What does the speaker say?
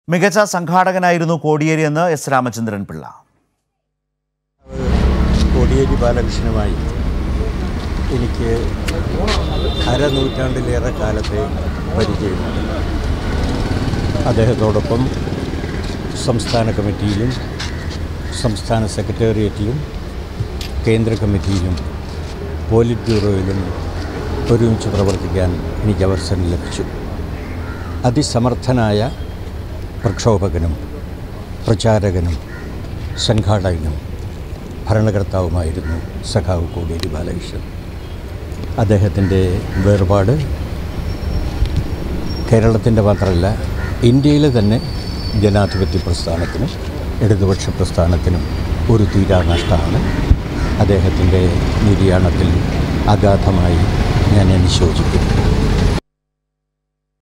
മികച്ച സംഘാടകനായിരുന്നു കോടിയേരി എന്ന് എസ് രാമചന്ദ്രൻ പിള്ള കോടിയേരി ബാലകൃഷ്ണനുമായി എനിക്ക് അരനൂറ്റാണ്ടിലേറെ കാലത്തെ പരിചയമുണ്ട് അദ്ദേഹത്തോടൊപ്പം സംസ്ഥാന കമ്മിറ്റിയിലും സംസ്ഥാന സെക്രട്ടേറിയറ്റിലും കേന്ദ്ര കമ്മിറ്റിയിലും പോളിറ്റ് ബ്യൂറോയിലും ഒരുമിച്ച് പ്രവർത്തിക്കാൻ എനിക്ക് അവസരം ലഭിച്ചു അതിസമർത്ഥനായ പ്രക്ഷോഭകനും പ്രചാരകനും സംഘാടകനും ഭരണകർത്താവുമായിരുന്നു സഖാവ് കോടിയേരി ബാലകൃഷ്ണൻ അദ്ദേഹത്തിൻ്റെ വേർപാട് കേരളത്തിൻ്റെ മാത്രമല്ല ഇന്ത്യയിലെ തന്നെ ജനാധിപത്യ പ്രസ്ഥാനത്തിനും ഇടതുപക്ഷ പ്രസ്ഥാനത്തിനും ഒരു തീരാ നഷ്ടമാണ് അദ്ദേഹത്തിൻ്റെ നിര്യാണത്തിൽ അഗാധമായി ഞാൻ അനുശോചിക്കുന്നു